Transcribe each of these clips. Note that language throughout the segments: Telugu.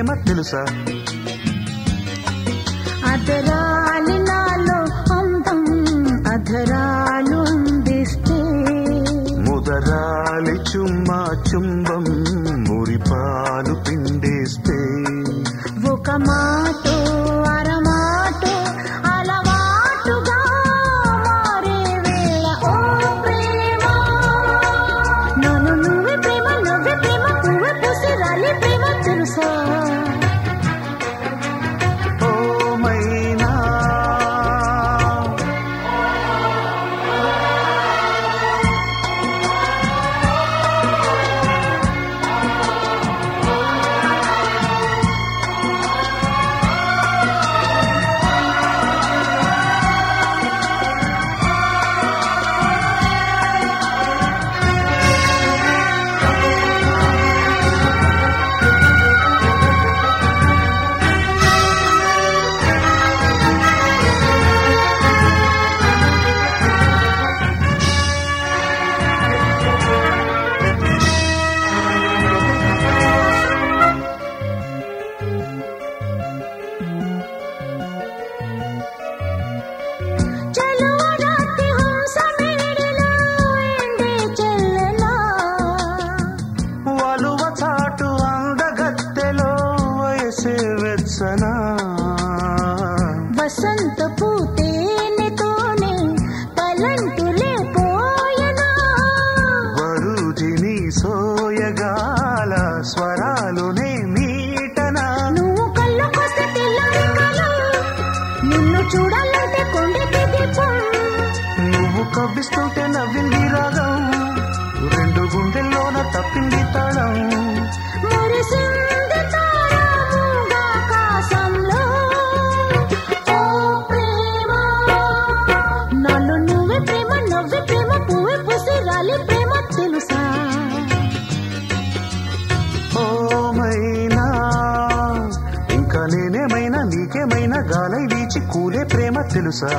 ప్రేమ తెలుసా అదరాలి నాలో అందం అధరాలు అందిస్తే ముదరాలి చుమ్మా చుంబం మురిపాలు పిండేస్తే ఒక మాట అరమాట అలవాటుగా మారే వేళ ఓ ప్రేమ నన్ను నువ్వే ప్రేమ నువ్వే ప్రేమ పువ్వే పూసి రాలి ప్రేమ తెలుసా ఓ మైనా చలువ రాత్రి హంస మేడలో ఎండే చెల్లెలా వలువ చాటు అందగత్తెలో వయసే వెచ్చనా వసంత పూతేనెతోనే తలంటులే పోయనా వరుజిని సోయగాల స్వరాలునే మీటనా నువ్వు కళ్ళకొస్తే తెల్లని కళ నిన్ను చూడాలంటే కొండకి దీపం నువ్వు కవ్విస్తుంటే నవ్వింది రాగం రెండు గుండెల్లోన తప్పింది తాళం మురిసింది తారాముగా ఆకాశంలో ఓ ప్రేమ నాలో నువ్వే ప్రేమ నవ్వే ప్రేమ పువ్వే పూసి రాలి ప్రేమ తెలుసా ఓ మైనా ఇంకా నేనేమైనా నీకేమైనా గాలై వీచి కూలే ప్రేమ తెలుసా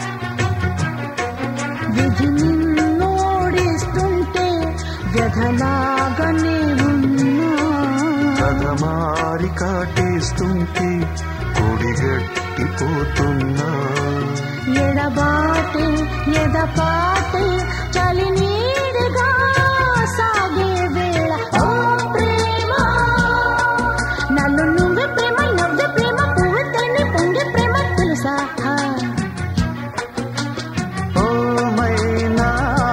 విధి నిన్ను ఓడిస్తుంటే వ్యధలాగానే ఉన్నా కథమారి కాటేస్తుంటే కొడిగట్టిపోతున్నా ఎడబాటి ఎదపాటి చలి నీడగా సాగే వేళ ఓ ప్రేమ నన్ను నువ్వే ప్రేమ నవ్వే ప్రేమ పువ్వు తల్లి పొంగే ప్రేమ తెలుసా ఓ మైనా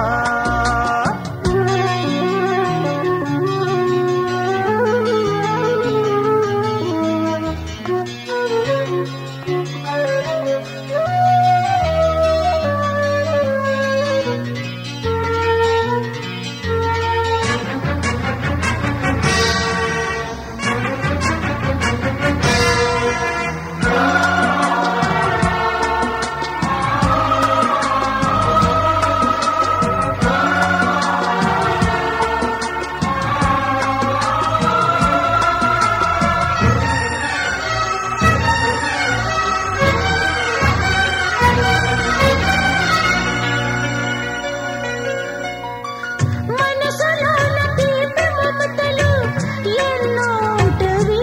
మనసులోన తీపి మమతలు ఎన్నో ఉంటవి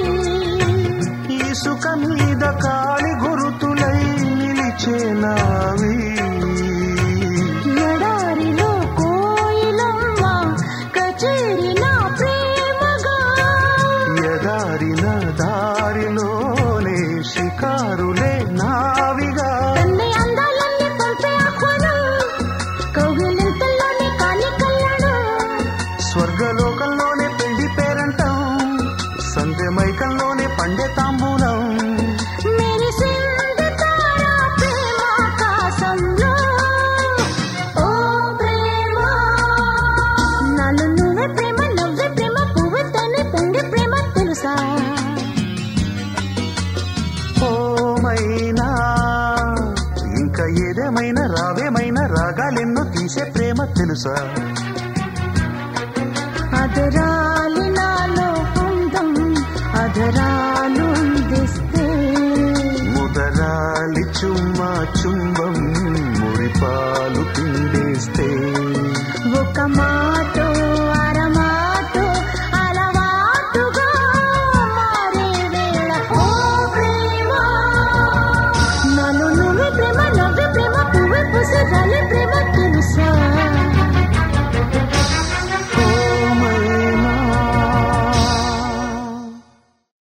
ఇసుక మీద కాలి గురుతులై నిలిచేనావి ఎడారిలో కోయిలమ్మ కచేరి నా ప్రేమగా ఎదారిన దారిలోనే షికారులే నావిగా తన్ని అందాలన్నీ పంపే ఆహ్వానం కౌగిలింతల్లోనే కాని కళ్యాణం స్వర్గలోకంలోనే పెళ్లి పేరంటం సంధ్య మైకంలోనే పండే తాంబూలం మెరిసింది తారా ప్రేమ ఆకాశంలో ఓ ప్రేమ నన్ను నువ్వే ప్రేమ నవ్వే ప్రేమ పువ్వు తల్లి పొంగే ప్రేమ తెలుసా ఓ మైనా ఇంకా ఏదేమైనా రావేమైనా రాగాలెన్నో తీసే ప్రేమ తెలుసా అదరాలి నాలో అందం అధరాలు అందిస్తే ముదరాలి చుమ్మా చుంబం